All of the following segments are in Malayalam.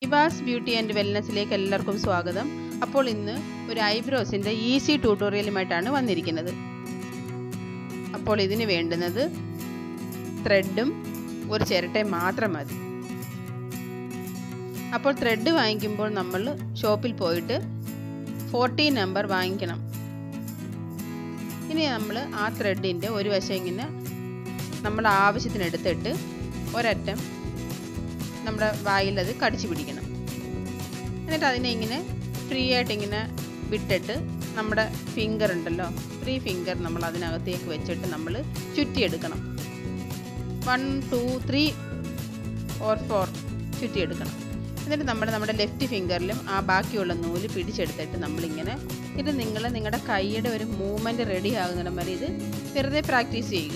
ഇവാസ് ബ്യൂട്ടി ആൻഡ് വെൽനസ്സിലേക്ക് എല്ലാവർക്കും സ്വാഗതം അപ്പോൾ ഇന്ന് ഒരു ഐബ്രോസിൻ്റെ ഈസി ട്യൂട്ടോറിയലുമായിട്ടാണ് വന്നിരിക്കുന്നത് അപ്പോൾ ഇതിന് വേണ്ടുന്നത് ത്രെഡും ഒരു ചിരട്ടയും മാത്രം മതി അപ്പോൾ ത്രെഡ് വാങ്ങിക്കുമ്പോൾ നമ്മൾ ഷോപ്പിൽ പോയിട്ട് ഫോർട്ടി നമ്പർ വാങ്ങിക്കണം ഇനി നമ്മൾ ആ ത്രെഡിൻ്റെ ഒരു വശം ഇങ്ങനെ നമ്മൾ ആവശ്യത്തിന് എടുത്തിട്ട് ഒരറ്റം നമ്മുടെ വായിൽ അത് കടിച്ചു പിടിക്കണം എന്നിട്ട് അതിനെ ഇങ്ങനെ ഫ്രീ ആയിട്ട് ഇങ്ങനെ വിട്ടിട്ട് നമ്മുടെ ഫിംഗർ ഉണ്ടല്ലോ ഫ്രീ ഫിംഗർ നമ്മൾ അതിനകത്തേക്ക് വെച്ചിട്ട് നമ്മൾ ചുറ്റിയെടുക്കണം one two three or four ചുറ്റിയെടുക്കണം എന്നിട്ട് നമ്മുടെ നമ്മുടെ ലെഫ്റ്റ് ഫിംഗറിലും ആ ബാക്കിയുള്ള നൂല് പിടിച്ചെടുത്തിട്ട് നമ്മളിങ്ങനെ ഇത് നിങ്ങൾ നിങ്ങളുടെ കൈയുടെ ഒരു മൂവ്മെൻറ്റ് റെഡി ആകുന്നിടം വരെ ഇത് വെറുതെ പ്രാക്ടീസ് ചെയ്യുക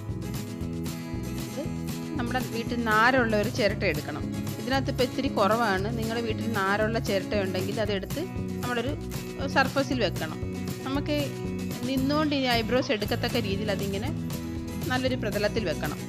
ഇത് നമ്മുടെ വീട്ടിൽ നാരുള്ള ഒരു ചിരട്ട എടുക്കണം ഇതിനകത്ത് ഇപ്പോൾ ഇത്തിരി കുറവാണ് നിങ്ങളുടെ വീട്ടിൽ നാരുള്ള ചിരട്ട ഉണ്ടെങ്കിൽ അതെടുത്ത് നമ്മളൊരു സർഫസിൽ വെക്കണം നമുക്ക് നിന്നുകൊണ്ട് ഈ ഐബ്രോസ് എടുക്കത്തക്ക രീതിയിൽ അതിങ്ങനെ നല്ലൊരു പ്രതലത്തിൽ വെക്കണം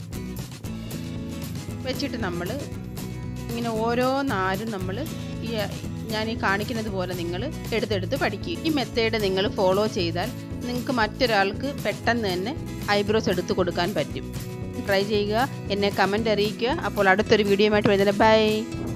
വെച്ചിട്ട് നമ്മൾ ഇങ്ങനെ ഓരോ നാരും നമ്മൾ ഈ ഞാൻ ഈ കാണിക്കുന്നത് പോലെ നിങ്ങൾ എടുത്തെടുത്ത് പഠിക്കുക ഈ മെത്തേഡ് നിങ്ങൾ ഫോളോ ചെയ്താൽ നിങ്ങൾക്ക് മറ്റൊരാൾക്ക് പെട്ടെന്ന് തന്നെ ഐബ്രോസ് എടുത്തു കൊടുക്കാൻ പറ്റും ട്രൈ ചെയ്യുക എന്നെ കമൻ്റ് അറിയിക്കുക അപ്പോൾ അടുത്തൊരു വീഡിയോ ആയിട്ട് വരുന്നത് ബൈ